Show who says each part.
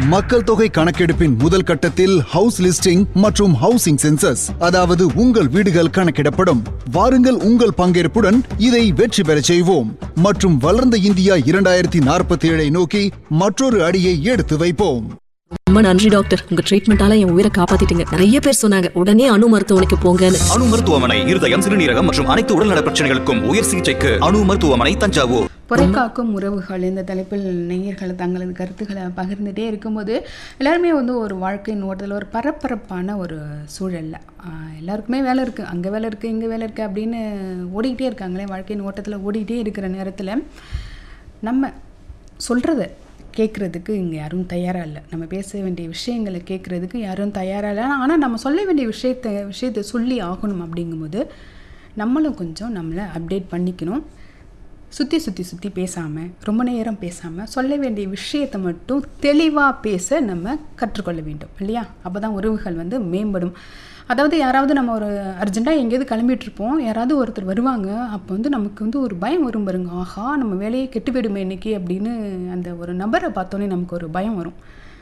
Speaker 1: மக்கள் தொகை கணக்கெடுப்பின் முதல் கட்டத்தில் ஹவுஸ் லிஸ்டிங் மற்றும் ஹவுசிங் சென்சஸ் அதாவது உங்கள் வீடுகள் கணக்கிடப்படும் வாருங்கள் உங்கள் பங்கேற்புடன் இதை வெற்றி பெறச் செய்வோம் மற்றும் வளர்ந்த இந்தியா இரண்டாயிரத்தி நாற்பத்தி ஏழை நோக்கி மற்றொரு அடியை எடுத்து வைப்போம்
Speaker 2: ரொம்ப நன்றி டாக்டர் உங்க ட்ரீட்மெண்டால என் உயிரை காப்பாத்திட்டீங்க நிறைய பேர் சொன்னாங்க உடனே அணு மருத்துவமனைக்கு போங்கன்னு
Speaker 3: அணு மருத்துவமனை இருதயம் சிறுநீரகம் மற்றும் அனைத்து உடல்நல பிரச்சனைகளுக்கும் உயர் சிகிச்சைக்கு அணு மருத்துவமனை தஞ்சாவூர்
Speaker 4: புரைக்காக்கும் உறவுகள் இந்த தலைப்பில் நேயர்கள் தங்களது கருத்துக்களை பகிர்ந்துட்டே இருக்கும்போது எல்லாருமே வந்து ஒரு வாழ்க்கையின் ஓட்டத்தில் ஒரு பரபரப்பான ஒரு சூழல்ல ஆஹ் எல்லாருக்குமே வேலை இருக்குது அங்கே வேலை இருக்குது இங்கே வேலை இருக்குது அப்படின்னு ஓடிக்கிட்டே இருக்காங்களே வாழ்க்கையின் ஓட்டத்தில் ஓடிக்கிட்டே இருக்கிற நேரத்தில் நம்ம சொல்கிறத கேட்குறதுக்கு இங்கே யாரும் தயாராக இல்லை நம்ம பேச வேண்டிய விஷயங்களை கேட்குறதுக்கு யாரும் தயாராக இல்லை ஆனால் நம்ம சொல்ல வேண்டிய விஷயத்தை விஷயத்தை சொல்லி ஆகணும் அப்படிங்கும்போது நம்மளும் கொஞ்சம் நம்மளை அப்டேட் பண்ணிக்கணும் சுற்றி சுற்றி சுற்றி பேசாமல் ரொம்ப நேரம் பேசாமல் சொல்ல வேண்டிய விஷயத்தை மட்டும் தெளிவாக பேச நம்ம கற்றுக்கொள்ள வேண்டும் இல்லையா அப்போ தான் உறவுகள் வந்து மேம்படும் அதாவது யாராவது நம்ம ஒரு அர்ஜென்ட்டாக எங்கேயாவது கிளம்பிட்டு இருப்போம் யாராவது ஒருத்தர் வருவாங்க அப்போ வந்து நமக்கு வந்து ஒரு பயம் வரும் பாருங்க ஆஹா நம்ம வேலையை கெட்டு போயிடுமே இன்னைக்கு அப்படின்னு அந்த ஒரு நபரை பார்த்தோன்னே நமக்கு ஒரு பயம் வரும்